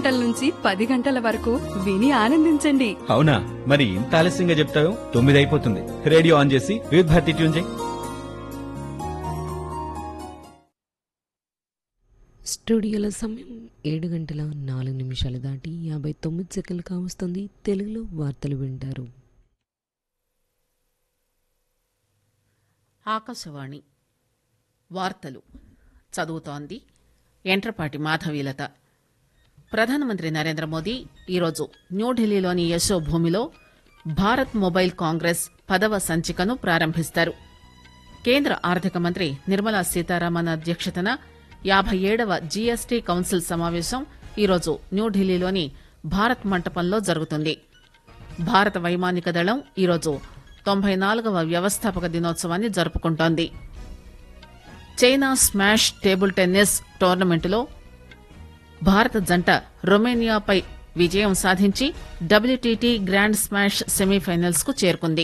గంటల నుంచి పది గంటల వరకు విని ఆనందించండి అవునా మరి ఇంత ఆలస్యంగా చెప్తావు తొమ్మిది అయిపోతుంది రేడియో ఆన్ చేసి వివిధ భారతి ట్యూన్ చేయి స్టూడియోలో సమయం ఏడు గంటల నాలుగు నిమిషాలు దాటి యాభై తొమ్మిది సెకండ్లు కావస్తుంది తెలుగులో వార్తలు వింటారు ఆకాశవాణి వార్తలు చదువుతోంది ఎంట్రపాటి మాధవీలత ప్రధానమంత్రి నరేంద్ర మోదీ ఈరోజు న్యూఢిల్లీలోని యశోభూమిలో భారత్ మొబైల్ కాంగ్రెస్ పదవ సంచికను ప్రారంభిస్తారు కేంద్ర ఆర్థిక మంత్రి నిర్మలా సీతారామన్ అధ్యక్షతన యాభై ఏడవ జీఎస్టీ కౌన్సిల్ సమావేశం ఈరోజు న్యూఢిల్లీలోని భారత్ మంటపంలో జరుగుతుంది భారత వైమానిక దళం ఈరోజు తొంభై నాలుగవ వ్యవస్థాపక దినోత్సవాన్ని జరుపుకుంటోంది చైనా స్మాష్ టేబుల్ టెన్నిస్ టోర్నమెంటులో భారత జంట రొమేనియాపై విజయం సాధించి డబ్ల్యూటీటీ గ్రాండ్ స్మాష్ సెమీఫైనల్స్ కు చేరుకుంది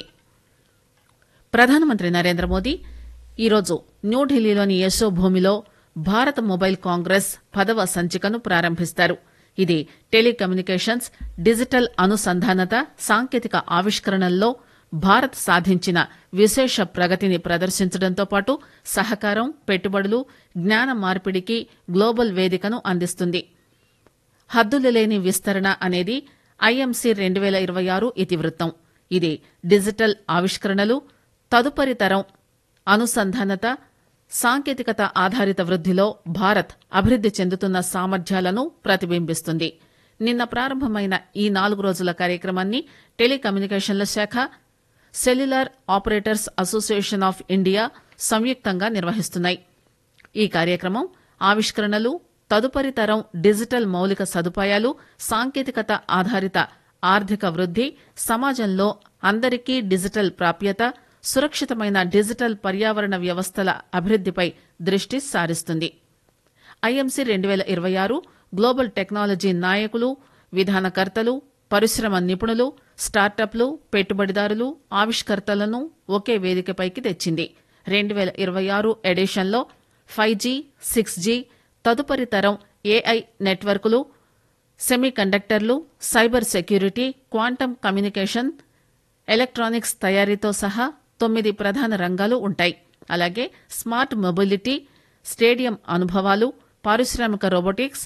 ప్రధానమంత్రి నరేంద్ర మోదీ ఈరోజు న్యూఢిల్లీలోని యశోభూమిలో భారత మొబైల్ కాంగ్రెస్ పదవ సంచికను ప్రారంభిస్తారు ఇది టెలికమ్యూనికేషన్స్ డిజిటల్ అనుసంధానత సాంకేతిక ఆవిష్కరణల్లో భారత్ సాధించిన విశేష ప్రగతిని ప్రదర్శించడంతో పాటు సహకారం పెట్టుబడులు జ్ఞాన మార్పిడికి గ్లోబల్ వేదికను అందిస్తుంది హద్దులు లేని విస్తరణ అనేది ఐఎంసీ రెండు వేల ఇరవై ఆరు ఇతివృత్తం ఇది డిజిటల్ ఆవిష్కరణలు తదుపరి తరం అనుసంధానత సాంకేతికత ఆధారిత వృద్దిలో భారత్ అభివృద్ది చెందుతున్న సామర్థ్యాలను ప్రతిబింబిస్తుంది నిన్న ప్రారంభమైన ఈ నాలుగు రోజుల కార్యక్రమాన్ని టెలికమ్యూనికేషన్ల శాఖ cellular operators association of India సంయుక్తంగా నిర్వహిస్తున్నాయి ఈ కార్యక్రమం ఆవిష్కరణలు తదుపరి తరం డిజిటల్ మౌలిక సదుపాయాలు సాంకేతికత ఆధారిత ఆర్థిక వృద్ది సమాజంలో అందరికీ డిజిటల్ ప్రాప్యత సురక్షితమైన డిజిటల్ పర్యావరణ వ్యవస్థల అభివృద్దిపై దృష్టి సారిస్తుంది ఐఎంసీ రెండు వేల ఇరవై ఆరు గ్లోబల్ టెక్నాలజీ నాయకులు విధానకర్తలు పరిశ్రమ నిపుణులు స్టార్టప్లు పెట్టుబడిదారులు ఆవిష్కర్తలను ఒకే వేదికపైకి తెచ్చింది రెండు వేల ఇరవై ఆరు ఎడిషన్లో ఫైవ్ జీ సిక్స్ జీ తదుపరి తరం ఏఐ నెట్వర్కులు సెమీ కండక్టర్లు cyber security quantum communication electronics తయారీతో సహా తొమ్మిది ప్రధాన రంగాలు ఉంటాయి అలాగే స్మార్ట్ మొబిలిటీ స్టేడియం అనుభవాలు పారిశ్రామిక రోబోటిక్స్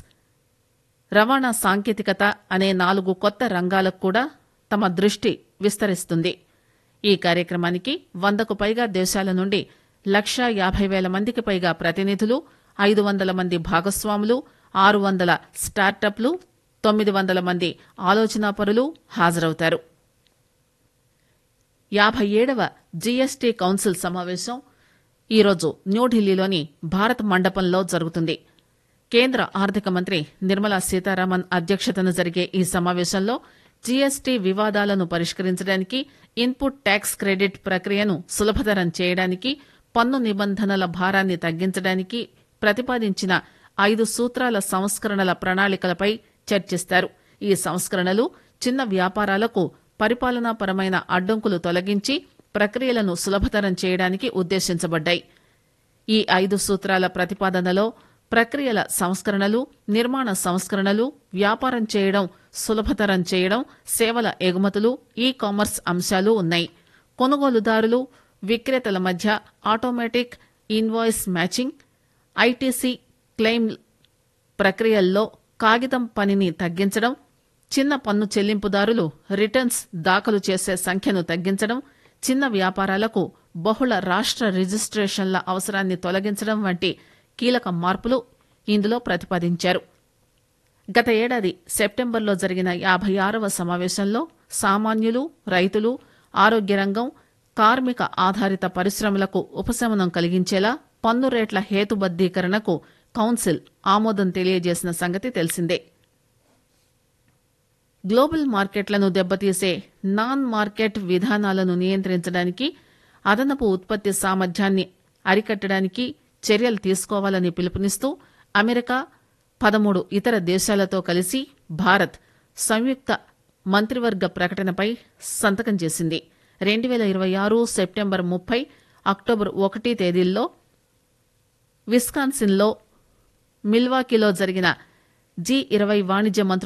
రవాణా సాంకేతికత అనే నాలుగు కొత్త రంగాలకు కూడా తమ దృష్టి విస్తరిస్తుంది ఈ కార్యక్రమానికి వందకు పైగా దేశాల నుండి లక్షా యాభై వేల మందికి పైగా ప్రతినిధులు ఐదు వందల మంది భాగస్వాములు ఆరు వందల స్టార్టప్లు తొమ్మిది వందల మంది ఆలోచనాపరులు హాజరవుతారు యాభై ఏడవ జీఎస్టీ కౌన్సిల్ సమావేశం ఈరోజు న్యూఢిల్లీలోని భారత్ మండపంలో జరుగుతుంది కేంద్ర ఆర్థిక మంత్రి నిర్మలా సీతారామన్ అధ్యక్షతన జరిగే ఈ సమావేశంలో జీఎస్టీ వివాదాలను పరిష్కరించడానికి ఇన్పుట్ ట్యాక్స్ క్రెడిట్ ప్రక్రియను సులభతరం చేయడానికి పన్ను నిబంధనల భారాన్ని తగ్గించడానికి ప్రతిపాదించిన ఐదు సూత్రాల సంస్కరణల ప్రణాళికలపై చర్చిస్తారు ఈ సంస్కరణలు చిన్న వ్యాపారాలకు పరిపాలనాపరమైన అడ్డంకులు తొలగించి ప్రక్రియలను సులభతరం చేయడానికి ఉద్దేశించబడ్డాయి ఈ ఐదు సూత్రాల ప్రతిపాదనలో ప్రక్రియల సంస్కరణలు నిర్మాణ సంస్కరణలు వ్యాపారం చేయడం సులభతరం చేయడం సేవల ఎగుమతులు ఈ కామర్స్ అంశాలు ఉన్నాయి కొనుగోలుదారులు విక్రేతల మధ్య automatic invoice matching ITC claim ప్రక్రియల్లో కాగితం పనిని తగ్గించడం చిన్న పన్ను చెల్లింపుదారులు రిటర్న్స్ దాఖలు చేసే సంఖ్యను తగ్గించడం చిన్న వ్యాపారాలకు బహుళ రాష్ట్ర రిజిస్ట్రేషన్ల అవసరాన్ని తొలగించడం వంటి కీలక మార్పులు ఇందులో ప్రతిపాదించారు గత ఏడాది సెప్టెంబర్లో జరిగిన యాభై ఆరవ సమావేశంలో సామాన్యులు రైతులు ఆరోగ్య రంగం కార్మిక ఆధారిత పరిశ్రమలకు ఉపశమనం కలిగించేలా పన్ను రేట్ల హేతుబద్దీకరణకు కౌన్సిల్ ఆమోదం తెలియజేసిన సంగతి తెలిసిందే గ్లోబల్ మార్కెట్లను దెబ్బతీసే నాన్ మార్కెట్ విధానాలను నియంత్రించడానికి అదనపు ఉత్పత్తి సామర్థ్యాన్ని అరికట్టడానికి చర్యలు తీసుకోవాలని పిలుపునిస్తూ అమెరికా పదమూడు ఇతర దేశాలతో కలిసి భారత్ సంయుక్త మంత్రివర్గ ప్రకటనపై సంతకం చేసింది రెండు వేల ఇరవై ఆరు సెప్టెంబర్ ముప్పై అక్టోబర్ ఒకటి తేదీల్లో విస్కాన్సిన్లో మిల్వాకీలో జరిగిన జీ ఇరవై వాణిజ్య మంత్రుల